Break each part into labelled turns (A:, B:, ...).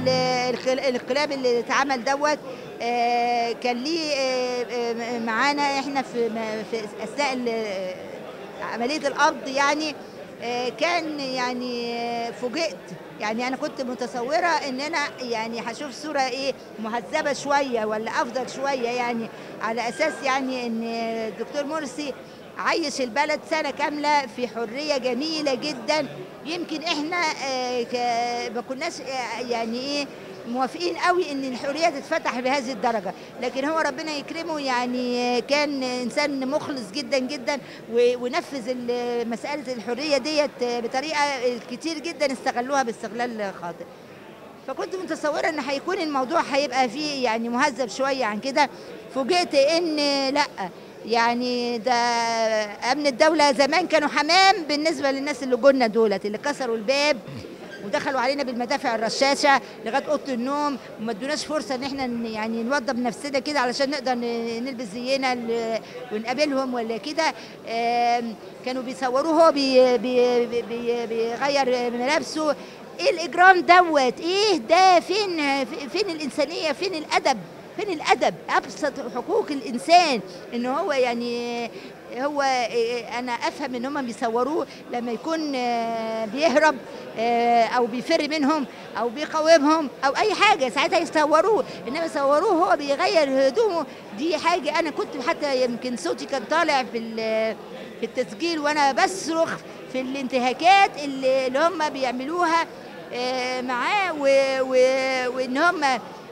A: ال- الخل- الانقلاب اللي اتعمل دوت آه، كان ليه آه، آه، معانا احنا في م- في اثناء ال- عمليه القبض يعني آه، كان يعني آه، فوجئت يعني انا كنت متصوره ان انا يعني هشوف صوره ايه مهذبه شويه ولا افضل شويه يعني على اساس يعني ان الدكتور مرسي عايش البلد سنه كامله في حريه جميله جدا يمكن احنا آه، ك- ما كناش آه، يعني ايه موافقين قوي ان الحريه تتفتح بهذه الدرجه لكن هو ربنا يكرمه يعني كان انسان مخلص جدا جدا و- ونفذ ال- مساله الحريه ديت بطريقه كتير جدا استغلوها باستغلال خاطئ فكنت متصوره ان هيكون الموضوع هيبقى فيه يعني مهذب شويه عن كده فوجئت ان لا يعني ده امن الدوله زمان كانوا حمام بالنسبه للناس اللي جولنا دولت اللي كسروا الباب ودخلوا علينا بالمدافع الرشاشه لغايه اوضه النوم وما ادوناش فرصه ان احنا ن- يعني نوضب نفسنا كده علشان نقدر ن- نلبس زينا ال- ونقابلهم ولا كده آم، كانوا بيصوروه هو بي بي بي بي بيغير ملابسه ايه الاجرام دوت ايه ده فين فين الانسانيه فين الادب فين الادب ابسط حقوق الانسان ان هو يعني هو إيه، انا افهم ان هم بيصوروه لما يكون آه، بيهرب آه، او بيفر منهم او بيقاومهم او اي حاجه ساعتها يصوروه انما يصوروه هو بيغير هدومه دي حاجه انا كنت حتى يمكن صوتي كان طالع في ال- في التسجيل وانا بصرخ في الانتهاكات اللي اللي هم بيعملوها آه، معاه و- و- وان هم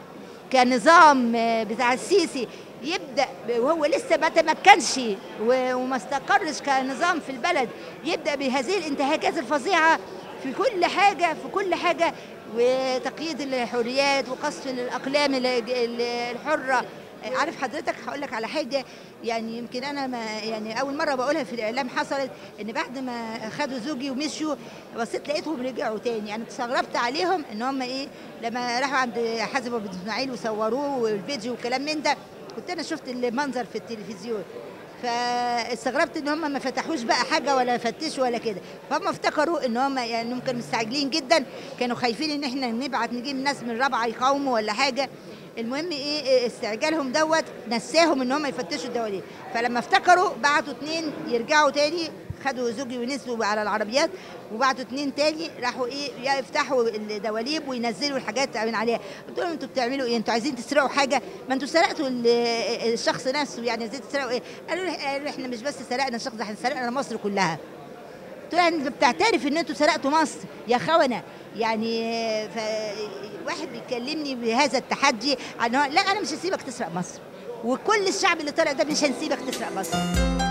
A: كنظام آه، بتاع السيسي يبدا وهو لسه ما تمكنش و- وما استقرش كنظام في البلد يبدا بهذه الانتهاكات الفظيعه في كل حاجه في كل حاجه وتقييد الحريات وقصف الاقلام ال- ال- الحره عارف حضرتك هقول لك على حاجه يعني يمكن انا ما يعني اول مره بقولها في الاعلام حصلت ان بعد ما خدوا زوجي ومشوا بصيت لقيتهم رجعوا تاني يعني استغربت عليهم ان هم ايه لما راحوا عند حازم ابو اسماعيل وصوروه والفيديو وكلام من ده كنت انا شفت المنظر في التلفزيون فاستغربت ان هم ما فتحوش بقى حاجه ولا فتشوا ولا كده فهم افتكروا ان هم يعني هم كانوا مستعجلين جدا كانوا خايفين ان احنا نبعت نجيب ناس من رابعه يقاوموا ولا حاجه المهم ايه إيه استعجالهم دوت نساهم ان هم يفتشوا الدواليب فلما افتكروا بعتوا اتنين يرجعوا تاني خدوا زوجي ونزلوا على العربيات وبعتوا اتنين تاني راحوا ايه يفتحوا الدواليب وينزلوا الحاجات من عليها قلت لهم انتوا بتعملوا ايه انتوا عايزين تسرقوا حاجه ما انتوا سرقتوا ال- الشخص نفسه يعني عايزين تسرقوا ايه قالوا لي- قالوا احنا مش بس سرقنا الشخص ده احنا سرقنا مصر كلها قلت له انت بتعترف ان انتوا سرقتوا مصر يا خونه يعني ف واحد بيكلمني بهذا التحدي عن هو- لا انا مش هسيبك تسرق مصر وكل الشعب اللي طالع ده مش هنسيبك تسرق مصر